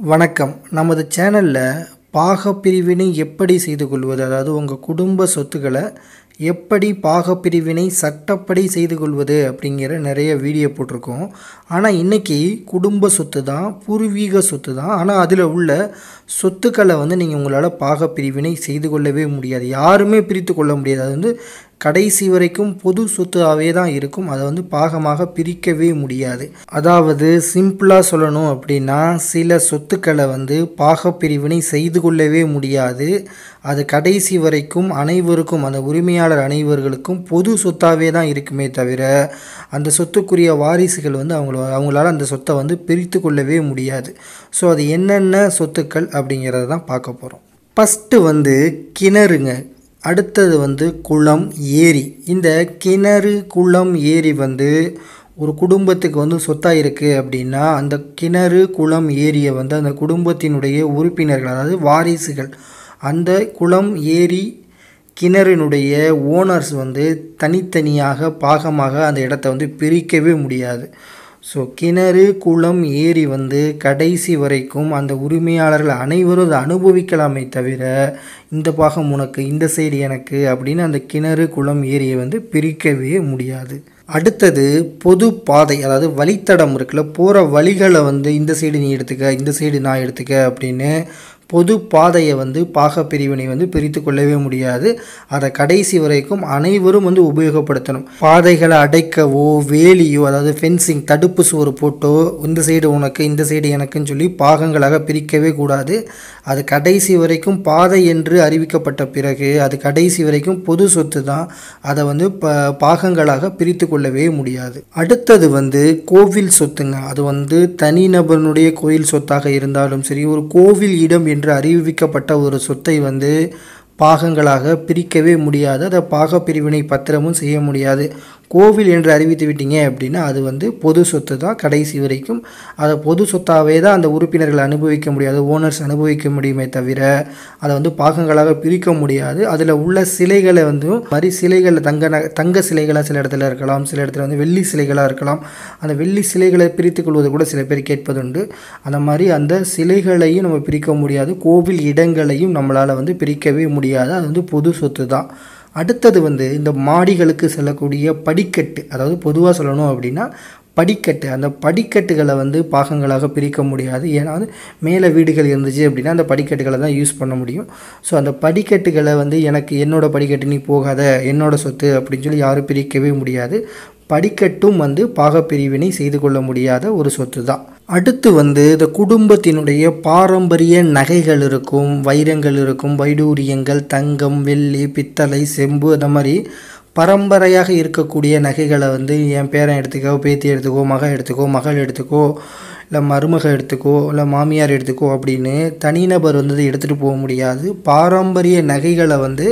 வணக்கம் நமது சேனலில் பாகப்பிரிவினை எப்படி செய்து கொள்வது அதாவது உங்கள் குடும்ப சொத்துக்களை எப்படி பாகப்பிரிவினை சட்டப்படி செய்து கொள்வது அப்படிங்கிற நிறைய வீடியோ போட்டிருக்கோம் ஆனால் இன்றைக்கி குடும்ப சொத்து தான் பூர்வீக சொத்து தான் ஆனால் அதில் உள்ள சொத்துக்களை வந்து நீங்கள் உங்களால் பாகப்பிரிவினை செய்து கொள்ளவே முடியாது யாருமே பிரித்து கொள்ள முடியாது அது வந்து கடைசி வரைக்கும் பொது சொத்தாகவே தான் இருக்கும் அதை வந்து பாகமாக பிரிக்கவே முடியாது அதாவது சிம்பிளாக சொல்லணும் அப்படின்னா சில சொத்துக்களை வந்து பாகப்பிரிவினை செய்து கொள்ளவே முடியாது அது கடைசி வரைக்கும் அனைவருக்கும் அந்த உரிமையாளர் அனைவர்களுக்கும் பொது சொத்தாகவே தான் இருக்குமே தவிர அந்த சொத்துக்குரிய வாரிசுகள் வந்து அவங்கள அவங்களால அந்த சொத்தை வந்து பிரித்து கொள்ளவே முடியாது ஸோ அது என்னென்ன சொத்துக்கள் அப்படிங்கிறத தான் பார்க்க போகிறோம் ஃபஸ்ட்டு வந்து கிணறுங்க அடுத்தது வந்து குளம் ஏரி இந்த கிணறு குளம் ஏரி வந்து ஒரு குடும்பத்துக்கு வந்து சொத்தாக இருக்குது அப்படின்னா அந்த கிணறு குளம் ஏரியை வந்து அந்த குடும்பத்தினுடைய உறுப்பினர்கள் அதாவது வாரிசுகள் அந்த குளம் ஏரி கிணறினுடைய ஓனர்ஸ் வந்து தனித்தனியாக பாகமாக அந்த இடத்த வந்து பிரிக்கவே முடியாது ஸோ கிணறு குளம் ஏரி வந்து கடைசி வரைக்கும் அந்த உரிமையாளர்கள் அனைவரும் அதை அனுபவிக்கலாமே தவிர இந்த பாகம் உனக்கு இந்த சைடு எனக்கு அப்படின்னு அந்த கிணறு குளம் ஏரியை வந்து பிரிக்கவே முடியாது அடுத்தது பொது பாதை அதாவது வழித்தடம் இருக்குல்ல போகிற வழிகளை வந்து இந்த சைடு நீ எடுத்துக்க இந்த சைடு நான் எடுத்துக்க அப்படின்னு பொது பாதையை வந்து பாகப்பிரிவினை வந்து பிரித்து கொள்ளவே முடியாது அதை கடைசி வரைக்கும் அனைவரும் வந்து உபயோகப்படுத்தணும் பாதைகளை அடைக்கவோ வேலியோ அதாவது ஃபென்சிங் தடுப்பு சுவர் போட்டோ இந்த சைடு உனக்கு இந்த சைடு எனக்குன்னு சொல்லி பாகங்களாக பிரிக்கவே கூடாது அது கடைசி வரைக்கும் பாதை என்று அறிவிக்கப்பட்ட பிறகு அது கடைசி வரைக்கும் பொது சொத்து தான் அதை வந்து ப பாகங்களாக பிரித்து கொள்ளவே முடியாது அடுத்தது வந்து கோவில் சொத்துங்க அது வந்து தனிநபருடைய கோயில் சொத்தாக இருந்தாலும் சரி ஒரு கோவில் இடம் என்று அறிவிக்கப்பட்ட ஒரு சொத்தை வந்து பாகங்களாக பிரிக்கவே முடியாது அதை பாக பிரிவினை பத்திரமும் செய்ய முடியாது கோவில் என்று அறிவித்து விட்டீங்க அப்படின்னா அது வந்து பொது சொத்து தான் கடைசி வரைக்கும் அதை பொது சொத்தாகவே தான் அந்த உறுப்பினர்கள் அனுபவிக்க முடியாது ஓனர்ஸ் அனுபவிக்க முடியுமே தவிர அதை வந்து பாகங்களாக பிரிக்க முடியாது அதில் உள்ள சிலைகளை வந்து மாதிரி சிலைகள் தங்க ந தங்க சிலைகளாக சில இடத்துல இருக்கலாம் சில இடத்துல வந்து வெள்ளி சிலைகளாக இருக்கலாம் அந்த வெள்ளி சிலைகளை பிரித்து கொள்வது கூட சில பேர் கேட்பதுண்டு அந்த மாதிரி அந்த சிலைகளையும் நம்ம பிரிக்க முடியாது கோவில் இடங்களையும் நம்மளால் வந்து பிரிக்கவே முடியாது அது வந்து பொது சொத்து தான் அடுத்தது வந்து இந்த மாடிகளுக்கு செல்லக்கூடிய படிக்கட்டு அதாவது பொதுவாக சொல்லணும் அப்படின்னா படிக்கட்டு அந்த படிக்கட்டுகளை வந்து பாகங்களாக பிரிக்க முடியாது ஏன்னா வந்து மேலே வீடுகள் இருந்துச்சு அப்படின்னா அந்த படிக்கட்டுகளை தான் யூஸ் பண்ண முடியும் ஸோ அந்த படிக்கட்டுகளை வந்து எனக்கு என்னோட படிக்கட்டு நீ போகாத என்னோட சொத்து அப்படின்னு சொல்லி யாரும் பிரிக்கவே முடியாது படிக்கட்டும் வந்து பாகப்பிரிவினை செய்து கொள்ள முடியாத ஒரு சொத்து தான் அடுத்து வந்து இந்த குடும்பத்தினுடைய பாரம்பரிய நகைகள் இருக்கும் வைரங்கள் இருக்கும் வைடூரியங்கள் தங்கம் வெள்ளி பித்தளை செம்பு அந்த மாதிரி பரம்பரையாக இருக்கக்கூடிய நகைகளை வந்து என் பேரன் எடுத்துக்கோ பேத்தி எடுத்துக்கோ மக எடுத்துக்கோ மகள் எடுத்துக்கோ இல்லை மருமக எடுத்துக்கோ இல்லை மாமியார் எடுத்துக்கோ அப்படின்னு தனிநபர் வந்து எடுத்துகிட்டு போக முடியாது பாரம்பரிய நகைகளை வந்து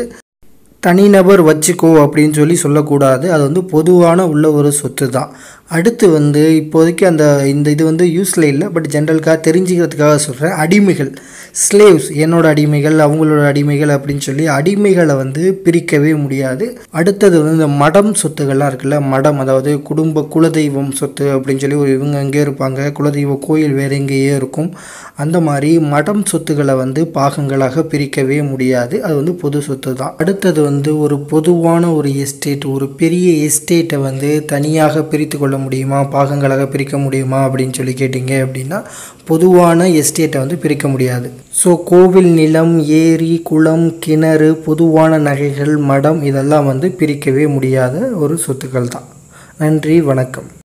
தனிநபர் வச்சுக்கோ அப்படின்னு சொல்லி சொல்லக்கூடாது அது வந்து பொதுவான உள்ள ஒரு சொத்து தான் அடுத்து வந்து இப்போதைக்கு அந்த இந்த இது வந்து யூஸில் இல்லை பட் ஜென்ரலுக்காக தெரிஞ்சுக்கிறதுக்காக சொல்கிறேன் அடிமைகள் ஸ்லேவ்ஸ் என்னோட அடிமைகள் அவங்களோட அடிமைகள் அப்படின்னு சொல்லி அடிமைகளை வந்து பிரிக்கவே முடியாது அடுத்தது வந்து இந்த மடம் சொத்துகள்லாம் இருக்குல்ல மடம் அதாவது குடும்ப குலதெய்வம் சொத்து அப்படின்னு சொல்லி ஒரு இவங்க அங்கே இருப்பாங்க குலதெய்வ கோயில் வேறு எங்கேயோ இருக்கும் அந்த மாதிரி மடம் சொத்துக்களை வந்து பாகங்களாக பிரிக்கவே முடியாது அது வந்து பொது சொத்து தான் அடுத்தது வந்து ஒரு பொதுவான ஒரு எஸ்டேட் ஒரு பெரிய எஸ்டேட்டை வந்து தனியாக பிரித்து கொள்ள முடியுமா பாகங்களாக பிரிக்க முடியுமா அப்படின்னு சொல்லி கேட்டிங்க அப்படின்னா பொதுவான எஸ்டேட்டை வந்து பிரிக்க முடியாது ஸோ கோவில் நிலம் ஏரி குளம் கிணறு பொதுவான நகைகள் மடம் இதெல்லாம் வந்து பிரிக்கவே முடியாத ஒரு சொத்துக்கள் தான் நன்றி வணக்கம்